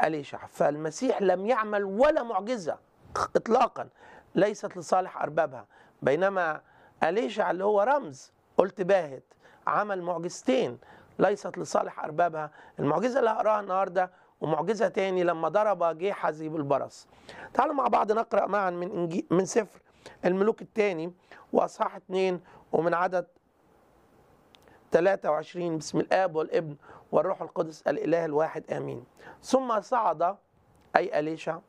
أليشع فالمسيح لم يعمل ولا معجزة إطلاقا ليست لصالح أربابها بينما أليشع اللي هو رمز قلت باهت عمل معجزتين ليست لصالح أربابها المعجزة اللي هقراها النهاردة ومعجزة تاني لما ضرب جيحزي بالبرص تعالوا مع بعض نقرأ معا من, إنجي من سفر الملوك الثاني وأصحاح اثنين ومن عدد 23 بسم الآب والابن والروح القدس الإله الواحد آمين ثم صعد أي أليشع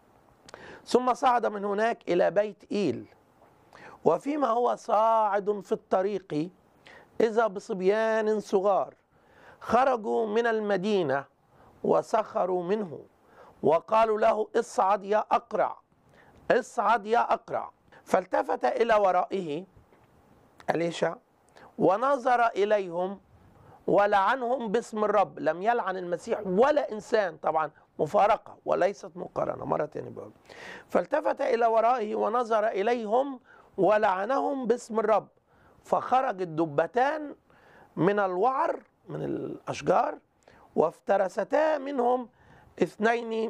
ثم صعد من هناك إلى بيت إيل وفيما هو صاعد في الطريق إذا بصبيان صغار خرجوا من المدينة وسخروا منه وقالوا له اصعد يا أقرع اصعد يا أقرع فالتفت إلى ورائه أليشع ونظر إليهم ولعنهم باسم الرب لم يلعن المسيح ولا إنسان طبعا مفارقة وليست مقارنة مرة تانية بقول فالتفت إلى ورائه ونظر إليهم ولعنهم باسم الرب فخرج الدبتان من الوعر من الأشجار وافترستا منهم اثنين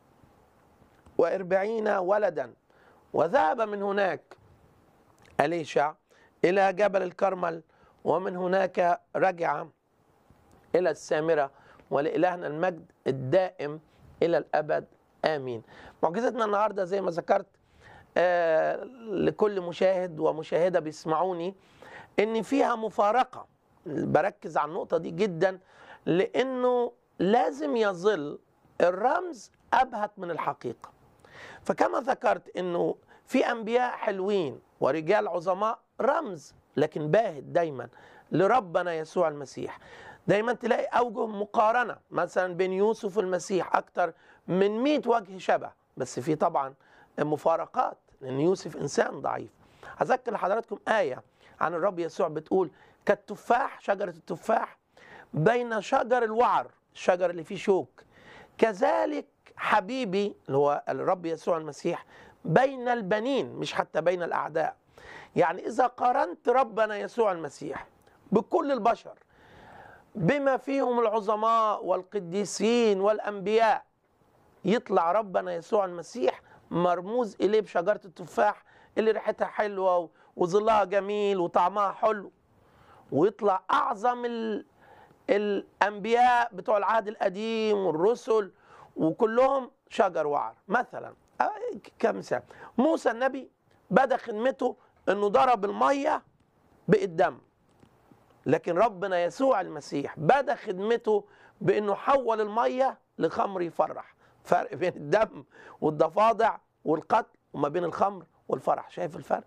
واربعين ولدا وذهب من هناك أليشع إلى جبل الكرمل ومن هناك رجع إلى السامرة ولإلهنا المجد الدائم إلى الأبد آمين معجزتنا النهاردة زي ما ذكرت آه لكل مشاهد ومشاهدة بيسمعوني إن فيها مفارقة بركز على النقطة دي جدا لأنه لازم يظل الرمز أبهت من الحقيقة فكما ذكرت أنه في أنبياء حلوين ورجال عظماء رمز لكن باهت دايما لربنا يسوع المسيح دايما تلاقي أوجه مقارنة مثلا بين يوسف والمسيح أكتر من 100 وجه شبه بس في طبعا مفارقات لأن يوسف إنسان ضعيف هذكر لحضراتكم آية عن الرب يسوع بتقول كالتفاح شجرة التفاح بين شجر الوعر الشجر اللي فيه شوك كذلك حبيبي اللي هو الرب يسوع المسيح بين البنين مش حتى بين الأعداء يعني إذا قارنت ربنا يسوع المسيح بكل البشر بما فيهم العظماء والقديسين والأنبياء يطلع ربنا يسوع المسيح مرموز إليه بشجرة التفاح اللي ريحتها حلوة وظلها جميل وطعمها حلو ويطلع أعظم ال... الأنبياء بتوع العهد القديم والرسل وكلهم شجر وعر مثلا كمثال موسى النبي بدا خدمته انه ضرب الميه بقت دم لكن ربنا يسوع المسيح بدا خدمته بانه حول الميه لخمر يفرح فرق بين الدم والضفادع والقتل وما بين الخمر والفرح شايف الفرق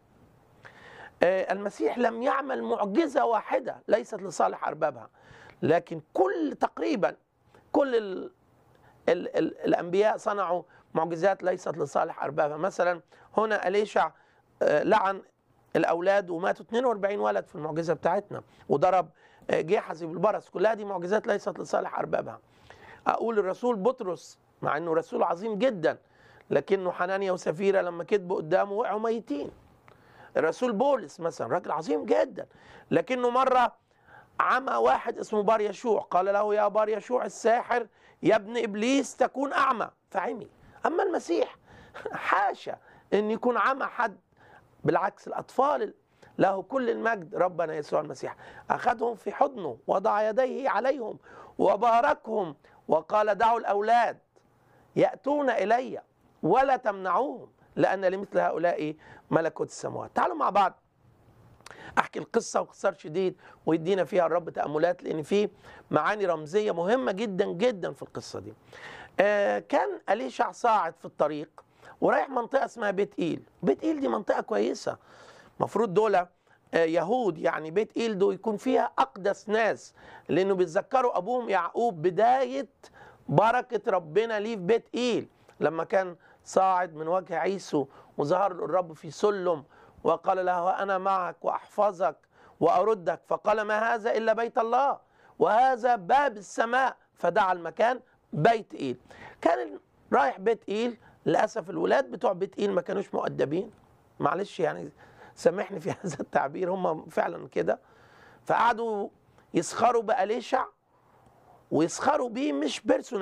آه المسيح لم يعمل معجزه واحده ليست لصالح اربابها لكن كل تقريبا كل ال ال ال الانبياء صنعوا معجزات ليست لصالح اربابها مثلا هنا اليشع لعن الاولاد وماتوا 42 ولد في المعجزه بتاعتنا وضرب جيحزي بالبرص كلها دي معجزات ليست لصالح اربابها اقول الرسول بطرس مع انه رسول عظيم جدا لكنه حنانيا وسفيره لما كذبوا قدامه وقعوا ميتين الرسول بولس مثلا راجل عظيم جدا لكنه مره عمى واحد اسمه بار يشوع قال له يا بار يشوع الساحر يا ابن ابليس تكون اعمى فعمي اما المسيح حاشا ان يكون عمى حد بالعكس الاطفال له كل المجد ربنا يسوع المسيح اخذهم في حضنه وضع يديه عليهم وباركهم وقال دعوا الاولاد ياتون الي ولا تمنعوهم لان لمثل هؤلاء ملكوت السماوات تعالوا مع بعض احكي القصه باختصار شديد ويدينا فيها الرب تاملات لان في معاني رمزيه مهمه جدا جدا في القصه دي. آه كان اليشع صاعد في الطريق ورايح منطقه اسمها بيت ايل، بيت ايل دي منطقه كويسه. المفروض دول آه يهود يعني بيت ايل دول يكون فيها اقدس ناس لانه بيتذكروا ابوهم يعقوب بدايه بركه ربنا ليه في بيت ايل لما كان صاعد من وجه عيسو وظهر له الرب في سلم وقال له أنا معك وأحفظك وأردك فقال ما هذا إلا بيت الله وهذا باب السماء فدعا المكان بيت إيل كان رايح بيت إيل للأسف الولاد بتوع بيت إيل ما كانوش مؤدبين معلش يعني سامحني في هذا التعبير هم فعلا كده فقعدوا يسخروا بأليشع ويسخروا بيه مش بيرسونال